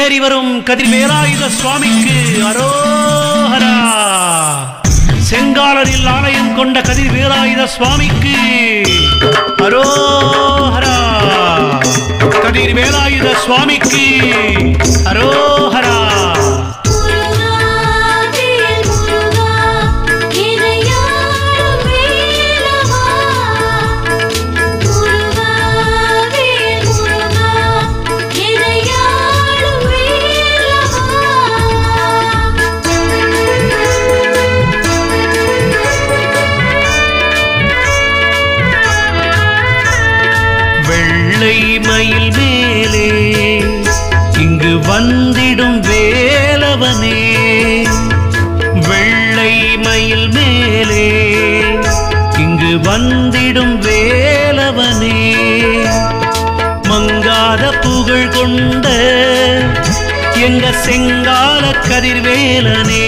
ஏறி வரும் கதிர்வேலாயுத சுவாமிக்கு அரோஹரா செங்காலரில் ஆலயம் கொண்ட கதிர்வேலாயுத சுவாமிக்கு அரோஹரா கதிர்வேலாயுத சுவாமிக்கு அரோஹரா முருகாவேல் முருகா இணையாடும் வேலவா முருகாவேல் முருகா இணையாடும் வெள்ளை மயில் மேலே இங்கு வந்திடும் வேலவனே வெள்ளை மயில் மேலே இங்கு வந்திடும் வேலவனே மங்காத புகழ் கொண்ட எங்க செங்கால கதிர்வேலனே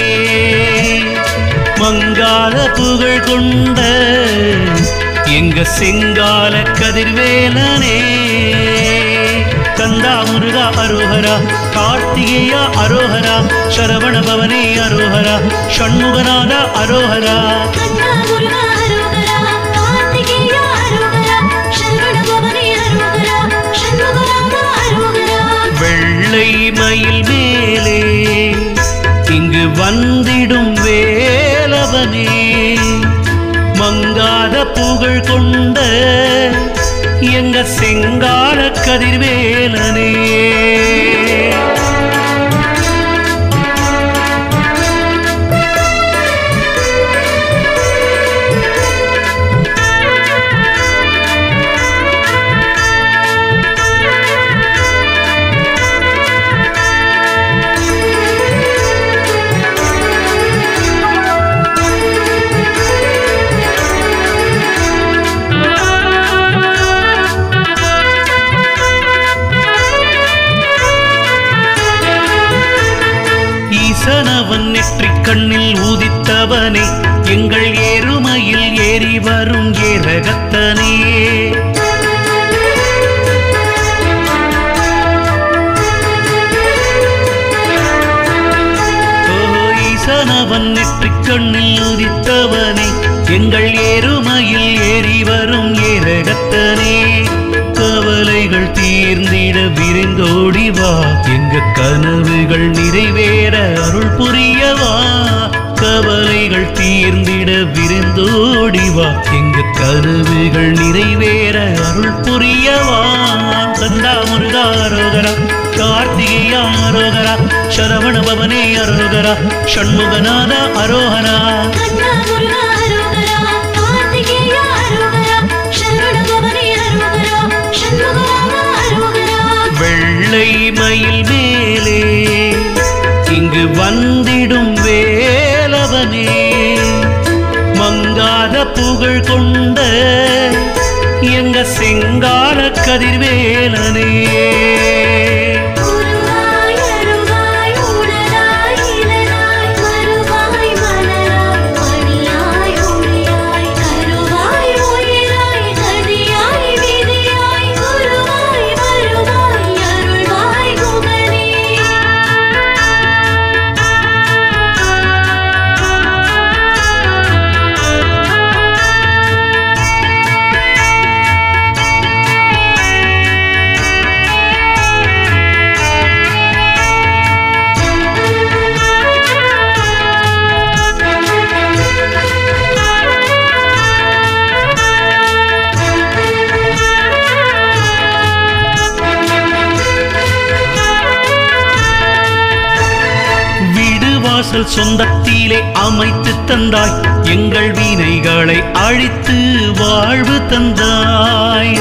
மங்காத புகழ் கொண்ட எங்க செங்கால கதிர்வேலனே கந்தா முருகா அரோஹரா கார்த்திகேயா அரோஹரா சரவண பவனே அரோஹரா ஷண்முகநாதா அரோஹரா கண்ணா முருகா அரோகரா கார்த்திகேயா அரோகரா சரவண பவனே அரோகரா சண்முகராமா அரோகரா வெள்ளை மயில் மேலே இங்கு வந்திடும் வேலவனே மங்காத புகழ் கொண்ட எங்க செங்கால கதிர்வேலனே ஈசனவன் நெற்றிக் கண்ணில் ஊதித்தவனே எங்கள் ஏறுமையில் ஏறி வரும் ஏரகத்தனே ஓ ஈசனவன் நெற்றிக் கண்ணில் உதித்தவனே எங்கள் ஏறுமையில் ஏறி வரும் ஏரகத்தனே கவலைகள் தீர்ந்திட விரைந்தோடி வா எங்க கனவுகள் நிறைவேற அருள் புரியவா கவலைகள் தீர்ந்திட விரைந்தோடி வா எங்க கனவுகள் நிறைவேற அருள் புரியவா கந்தா முருகா அரோகரா கார்த்திகேயா அரோகரா சரவண பவனே அரோகரா ஷண்முகநாத அரோஹரா கண்ணா முருகா அரோகரா கார்த்திகேயா அரோகரா சரவண பவனே அரோகரா சண்முகராமா அரோகரா வெள்ளை மயில் மேலே இங்கு வந்திடும் வேலவனே மங்காத புகழ் கொண்ட எங்க செங்கால கதிர்வேலனே உருவாய் அருவாய் உடலாய் இளனாய் மறுவாய் மலராய் மணியாய் ஒளியாய் கருவாய் உயிராய் கதியாய் விதியாய் குருவாய் வருவாய் அருள்வாய் குகனே வீடு வாசல் சொந்தத்திலே அமைத்து தந்தாய் எங்கள் வீணைகளை அழித்து வாழ்வு தந்தாய்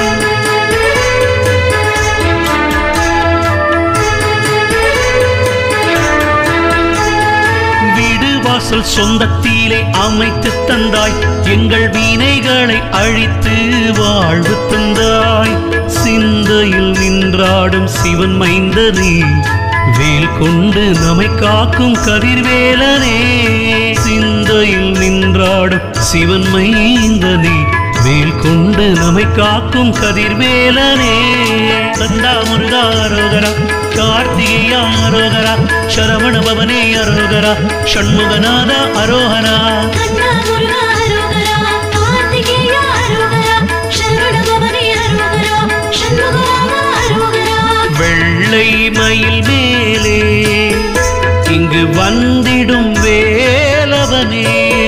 வீடு வாசல் சொந்தத்திலே அமைத்து தந்தாய் எங்கள் வீணைகளை அழித்து வாழ்வு தந்தாய் சிந்தையில் நின்றாடும் சிவன் மைந்தனே வேல் கொண்டு நம்மை காக்கும் கதிர்வேலனே சிந்தையில் நின்றாடும் சிவன் மைந்தனே வேல் கொண்டு நம்மை காக்கும் கதிர்வேலனே கந்தா முருகாரோகரா கார்த்திகேயா அரோகரா சரவண பவனே அரோகரா ஷண்முகநாத அரோகரா கண்ணா முருகா அரோகரா கார்த்திகேயா அரோகரா சரவண பவனே அரோகரா சண்முகராமா அரோகரா வெள்ளை மயில் மேலே இங்கு வந்திடும் வேலவனே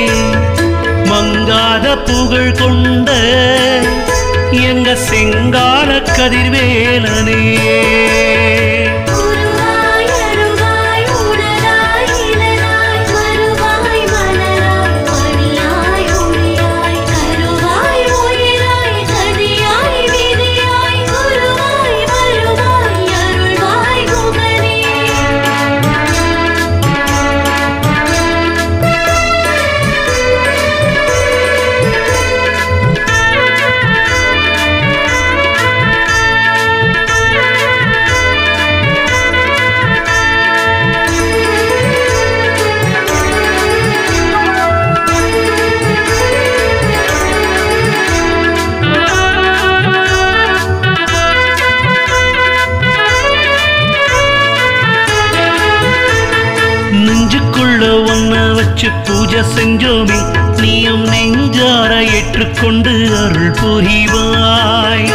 மங்காத புகழ் கொண்ட எங்க செங்கால கதிர்வேலனே உருவாய் அருவாய் உடலாய் இளனாய் மறுவாய் மலராய் மணியாய் ஒளியாய் கருவாய் உயிராய் கதியாய் விதியாய் குருவாய் வருவாய் அருள்வாய் குகனே நெஞ்சுக்குள்ள ஒன்ன வச்சு பூஜை செஞ்சோமே நீயும் நெஞ்சார ஏற்றுக்கொண்டு அருள் புரிவாய்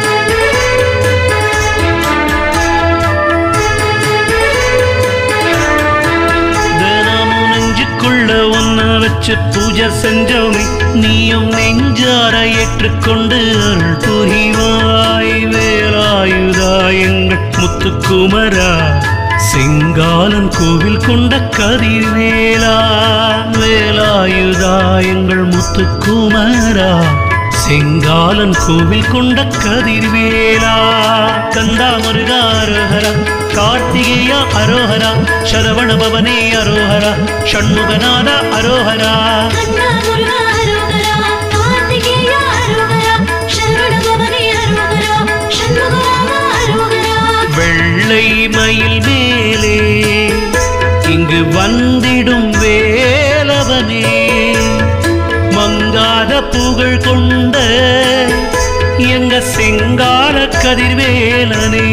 தினமும் நெஞ்சுக்குள்ள ஒன்ன வச்சு பூஜை செஞ்சோமே நீயும் நெஞ்சார ஏற்றுக்கொண்டு அருள் புரிவாய் வேலாயுதா எங்கள் முத்துக்குமரா செங்காலன் கோவில் கொண்ட கதிர்வேலா வேலாயுதா எங்கள் முத்துக்குமரா செங்காலன் கோவில் கொண்ட கதிர்வேலா கந்தா முருகா அரோஹரா கார்த்திகேயா அரோஹரா சரவண பவனே அரோஹரா ஷண்முகநாத அரோஹரா கண்ணா முருகா அரோகரா கார்த்திகேயா அரோகரா சரவண பவனே அரோகரா சண்முகராமா அரோகரா வெள்ளை மயில் மேலே இங்கு வந்திடும் வேலவனே மங்காத புகழ் கொண்ட எங்க செங்கால கதிர்வேலனே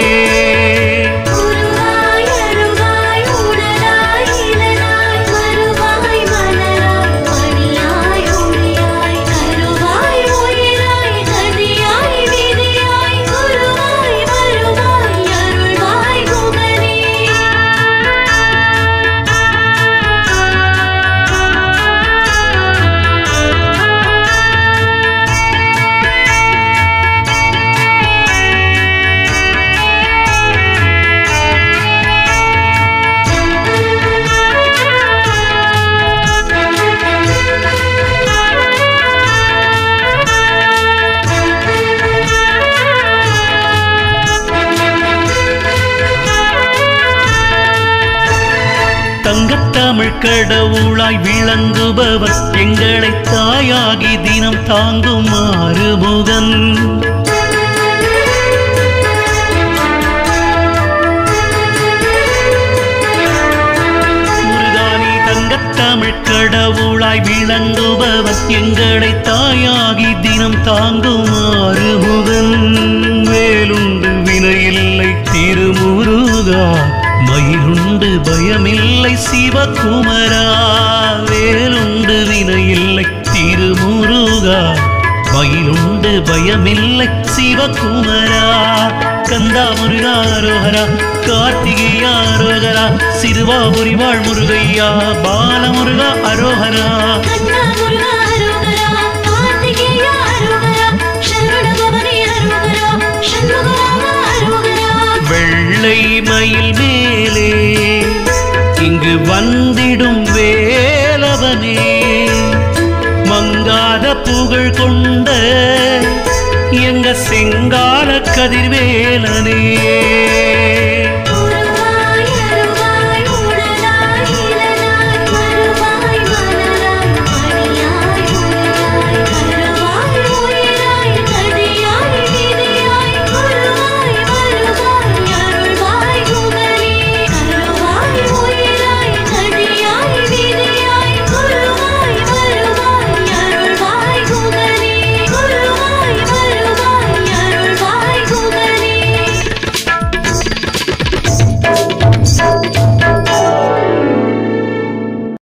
உருவாய் அருவாய் உடலாய் இளனாய் மறுவாய் மலராய் மணியாய் ஒளியாய் கருவாய் உயிராய் கதியாய் விதியாய் குருவாய் வருவாய் அருள்வாய் குகனே தங்கத்தமிழ் கடவுளாய் விளங்குபவர் எங்களை தாயாகி தினம் தாங்கும் மாறுமுகன் முருகானி தங்கத்தமிழ் கடவுளாய் விளங்குபவர் எங்களை தாயாகி தினம் தாங்கும் மாறுமுகன் வேலுண்டு வினையில்லை திருமுருகா மயிலுண்டு பயமில்லை சிவகுமரா வேலுண்டு வினையில்லை திருமுருகா மயிலுண்டு பயமில்லை சிவகுமரா கந்தா முருகாரோகரா கார்த்திகேயாரோகரா சிறுவாபுரி வாழ் முருகையா பாலமுருகா அரோகரா கண்ணா முருகா அரோகரா கார்த்திகேயா அரோகரா சரவண பவனே அரோகரா சண்முகராமா அரோகரா வெள்ளை மயில் மேலே இங்கு வந்திடும் வேலவனே மங்காத புகழ் கொண்ட எங்க செங்கால கதிர்வேலனே